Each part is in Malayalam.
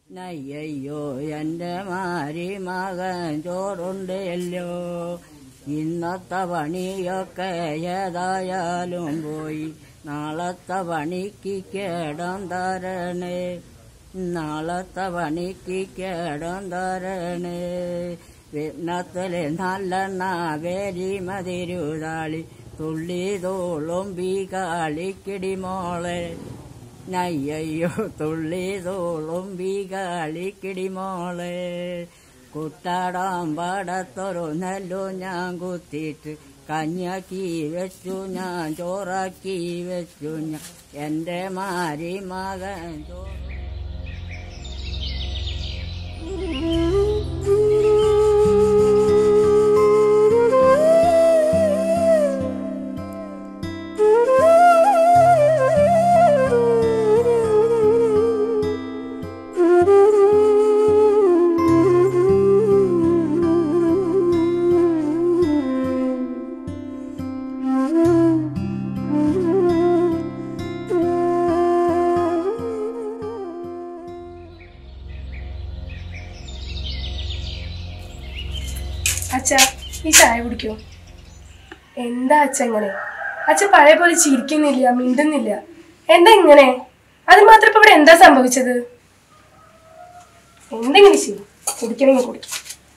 നയ്യയ്യോ എന്റെ മാരി മകൻ ചോറുണ്ടല്ലോ ഇന്നത്തെ പണിയൊക്കെ ഏതായാലും പോയി നാളത്തെ പണിക്ക് കേടം തരണേ നാളത്തെ പണിക്ക് കേടം തരണേ വിണ്ണത്തില് നല്ലെണ്ണ വേരി മതിരുതാളി തുള്ളി തോളും ബീ കാളിക്കിടി മോളെ നയ്യയ്യോ തുള്ളി തോളും ബീ കാളിക്കിടി മോളെ കുട്ടാടാൻ പാടത്തൊരു നെല്ലു ഞാൻ കുത്തിയിട്ട് കഞ്ഞാക്കി വെച്ചു ഞാൻ ചോറാക്കി വെച്ചു ഞാൻ എന്റെ മാരി മകൻ ചോറ് അച്ഛ ഈ ചായ കുടിക്കോ എന്താ അച്ഛ ഇങ്ങനെ അച്ഛ പഴയ പോലെ ചിരിക്കുന്നില്ല മിണ്ടുന്നില്ല എന്താ ഇങ്ങനെ അത് മാത്രം ഇപ്പൊ ഇവിടെ എന്താ സംഭവിച്ചത് എന്തെങ്കിലും ചെയ്യും കുടിക്കണമെങ്കിൽ കുടിക്കും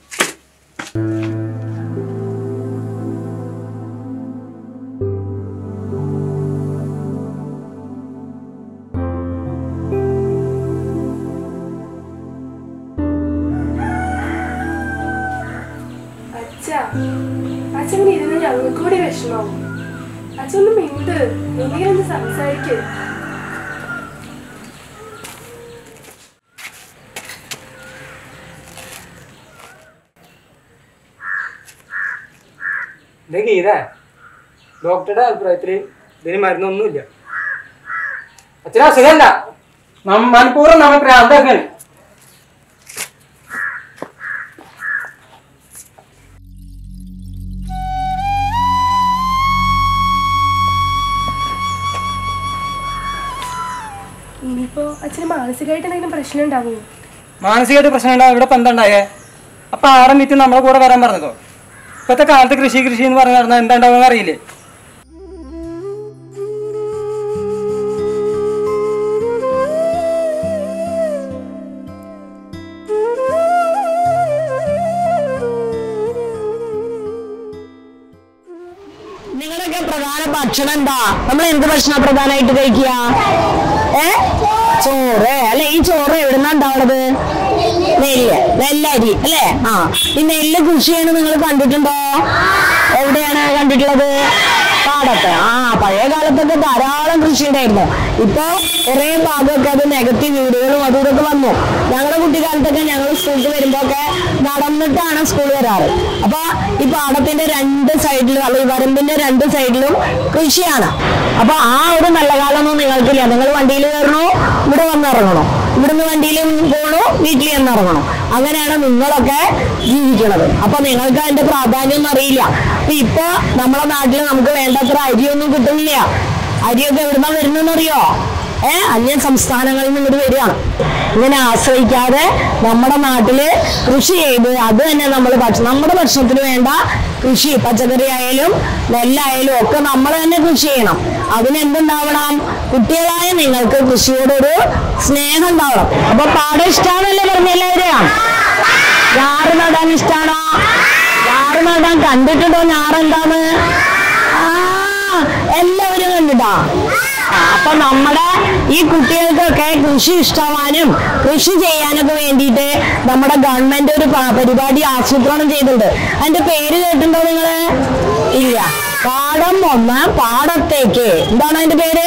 അച്ഛ അച്ഛൻ ഇരുന്ന് ഞങ്ങൾക്ക് കൂടി വിഷമാവും അച്ഛൻ ഒന്ന് മിണ്ട് എന്തെങ്കിലും ഒന്ന് സംസാരിക്കേ ഇത് ഗീത ഡോക്ടറുടെ അഭിപ്രായത്തിൽ ഇതിന് മരുന്നൊന്നുമില്ല അച്ഛനാ അസുഖമല്ല നം- മനഃപൂർവ്വം നമ്മൾ പ്രാന്താക്കാണ് ഇനിയിപ്പോ അച്ഛന് മാനസികമായിട്ട് എന്തെങ്കിലും പ്രശ്നം ഉണ്ടാവുമോ മാനസികമായിട്ട് പ്രശ്നം ഉണ്ടാവും ഇവിടെ ഇപ്പം എന്താ ഉണ്ടായേ അപ്പൊ ആടെ മിറ്റ് നമ്മളെ കൂടെ വരാൻ പറഞ്ഞതോ ഇപ്പത്തെ കാലത്ത് കൃഷി കൃഷി എന്ന് പറഞ്ഞ് നടന്നാൽ എന്താ ഉണ്ടാവുക അറിയില്ലേ നിങ്ങളുടെയൊക്കെ പ്രധാന ഭക്ഷണം എന്താ നമ്മൾ എന്ത് ഭക്ഷണം പ്രധാനമായിട്ട് കഴിക്കുക ഏ ചോറ് അല്ലെ ഈ ചോറ് എവിടുന്നാ ഉണ്ടാവണത് നെല്ല് നെല്ലരി അല്ലേ ആ ഈ നെല്ല് കൃഷി ചെയ്യണത് നിങ്ങൾ കണ്ടിട്ടുണ്ടോ എവിടെയാണ് കണ്ടിട്ടുള്ളത് പാടത്ത് ആ പഴയ കാലത്തൊക്കെ ധാരാളം കൃഷി ഉണ്ടായിരുന്നു ഇപ്പൊ കുറെ ഭാഗമൊക്കെ അത് നികത്തി വീടുകളും അതും ഇതൊക്കെ വന്നു ഞങ്ങളുടെ കുട്ടിക്കാലത്തൊക്കെ ഞങ്ങൾ സ്കൂളിൽ വരുമ്പോ ഒക്കെ നടന്നിട്ടാണ് സ്കൂൾ വരാറ് അപ്പൊ ഈ പാടത്തിന്റെ രണ്ട് സൈഡിലും അല്ലെങ്കിൽ വരമ്പിന്റെ രണ്ട് സൈഡിലും കൃഷിയാണ് അപ്പൊ ആ ഒരു നല്ല കാലമൊന്നും നിങ്ങൾക്കില്ല നിങ്ങൾ വണ്ടിയിൽ കയറണോ ഇവിടെ വന്നിറങ്ങണോ ഇവിടുന്ന് വണ്ടിയിൽ പോകണോ വീട്ടിൽ വന്നിറങ്ങണോ അങ്ങനെയാണ് നിങ്ങളൊക്കെ ജീവിക്കണത് അപ്പൊ നിങ്ങൾക്ക് അതിന്റെ പ്രാധാന്യം ഒന്നും അറിയില്ല അപ്പൊ ഇപ്പൊ നമ്മളെ നാട്ടിൽ നമുക്ക് വേണ്ടത്ര അരിയൊന്നും കിട്ടുന്നില്ല അരിയൊക്കെ എവിടുന്നാ വരുന്നറിയോ ഏ അന്യ സംസ്ഥാനങ്ങളിൽ നിന്ന് ഇങ്ങോട്ട് വരികയാണ് ഇങ്ങനെ ആശ്രയിക്കാതെ നമ്മുടെ നാട്ടില് കൃഷി ചെയ്ത് അത് തന്നെ നമ്മൾ ഭക്ഷണം നമ്മുടെ ഭക്ഷണത്തിന് വേണ്ട കൃഷി പച്ചക്കറി ആയാലും നെല്ലായാലും ഒക്കെ നമ്മൾ തന്നെ കൃഷി ചെയ്യണം അതിന് എന്തുണ്ടാവണം കുട്ടികളായ നിങ്ങൾക്ക് കൃഷിയോടൊരു സ്നേഹം ഉണ്ടാവണം അപ്പൊ പാടം ഇഷ്ടാന്നല്ലേ പറഞ്ഞ എല്ലാവരെയും ഞാറ് നടാൻ ഇഷ്ടാണോ ഞാറ് നടാൻ കണ്ടിട്ടുണ്ടോ ഞാറെന്താന്ന് ആ എല്ലാവരും കണ്ടിട്ടാ ആ, അപ്പൊ നമ്മുടെ ഈ കുട്ടികൾക്കൊക്കെ കൃഷി ഇഷ്ടമാവാനും കൃഷി ചെയ്യാനൊക്കെ വേണ്ടിയിട്ട് നമ്മുടെ ഗവൺമെന്റ് ഒരു പ- പരിപാടി ആസൂത്രണം ചെയ്തിട്ടുണ്ട് അതിന്റെ പേര് കേട്ടിട്ടുണ്ടോ നിങ്ങള് ഇല്ല പാടം ഒന്ന് പാടത്തേക്ക് എന്താണ് അതിന്റെ പേര്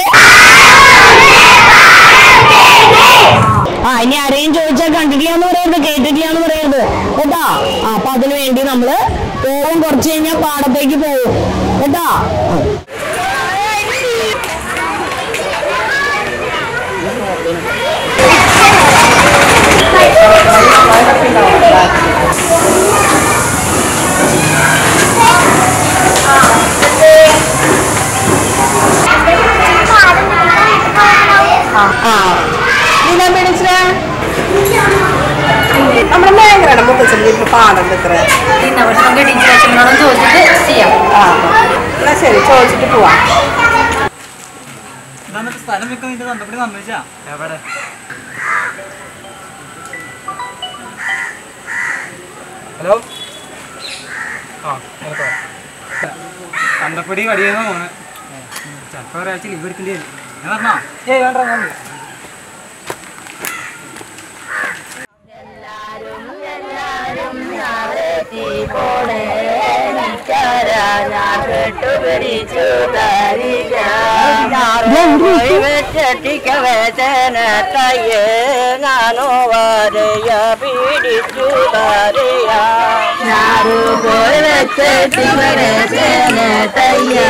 ആ ഇനി ആരെയും ചോദിച്ചാൽ കണ്ടിട്ടില്ല എന്ന് പറയരുത് കേട്ടിട്ടില്ല എന്ന് പറയരുത് കേട്ടാ ആ, അപ്പൊ അതിനു വേണ്ടി നമ്മള് പോകും കുറച്ച് കഴിഞ്ഞാൽ പാടത്തേക്ക് പോകും കേട്ടാ ആ. ആ. നീ എന്താ വിളിച്ചേ വേണം മുത്തച്ഛൻ്റെ ഇപ്പൊ പാടുണ്ട് ഇത്ര ഇന്ന പക്ഷെ നമുക്ക് ടീച്ചർ അച്ഛനോടും ചോദിച്ചിട്ട് ചെയ്യാം ആ എന്നാ ശരി ചോദിച്ചിട്ട് പോവാം എന്നിട്ട് സ്ഥലം വെക്കാൻ നിന്റെ തന്തപ്പടി സമ്മതിച്ചാ എവിടെ ഹലോ ആ കേട്ടോ തന്തപ്പടി കടിയെന്ന് പോണ് ചിലപ്പോ ഒരാഴ്ച ലീവ് എടുക്കേണ്ടി വരും ഞാൻ പറഞ്ഞോ ഏയ് വേണ്ട ഞാൻ വരും. വേദനത്തയ്യേ നാനോ വരയ പീഡിച്ചു തറിയ ഞാറു പോയി വെച്ചെട്ടിക്കവേദനത്തയ്യേ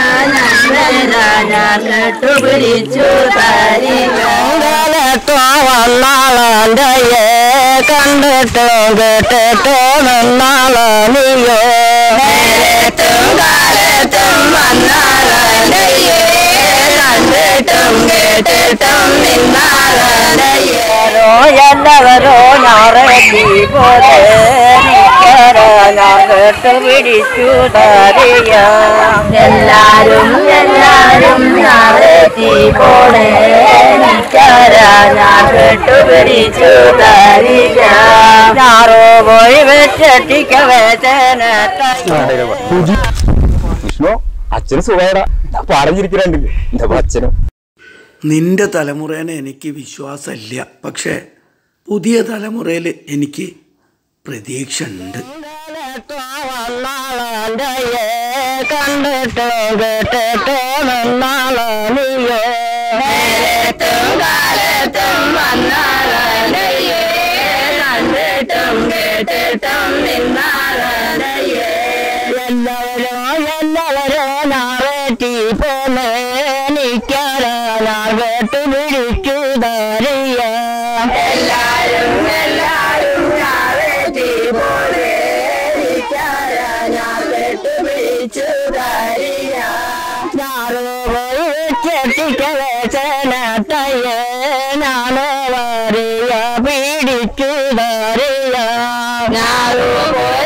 ഞാൻ കെട്ടുപിടിച്ചു തരിക വന്നാളെ കണ്ടിട്ടോ കേട്ടിട്ടോ നിന്നാളോ നീയോ നേരത്തും കാലത്തും വന്നാളെ കണ്ടിട്ടും കേട്ടിട്ടും നിന്നാളോ എല്ലാവരോ ഞാറെത്തി പോലെ നിക്കറോ ഞാൻ കേട്ട് പിടിച്ചു തറിയ എല്ലാരും എല്ലാരും ഞാറെത്തി പോലെ നിക്കറ ഞാൻ കേട്ട് പിടിച്ചു തറിയ ഞാറോ പോയി വെച്ചട്ടിക്ക വേദന വിഷ്ണു അച്ഛന് സുഖമായിടാ പറഞ്ഞിരിക്കുന്നുണ്ട് എന്റെ അച്ഛനും നിന്റെ തലമുറേനെ എനിക്ക് വിശ്വാസമില്ല പക്ഷേ പുതിയ തലമുറയിൽ എനിക്ക് പ്രതീക്ഷ ഉണ്ട് കണ്ടിട്ടോ കേട്ടിട്ടോ നിന്നാളോ നീയോ നേരത്തും കാലത്തും വന്നാളോ നീയേ കണ്ടിട്ടും കേട്ടിട്ടും നിന്നാളോ നീയേ എല്ലാവരോ എല്ലാവരോ നാറേറ്റി പോന്നെ എനിക്കറ ഞാൻ കേട്ടു പിടിച്ചു ധാരിയ എല്ലാരും എല്ലാരും നാറേറ്റി പോലെ എനിക്കറ ഞാൻ കേട്ടു പിടിച്ചു ധാരിയ ഞാറോ പോയി ചെട്ടിക്ക വേച്ചനത്തയ്യേ ഞാനോ വരിയ പിടിച്ചു ധാരിയ ഞാറോ പോയി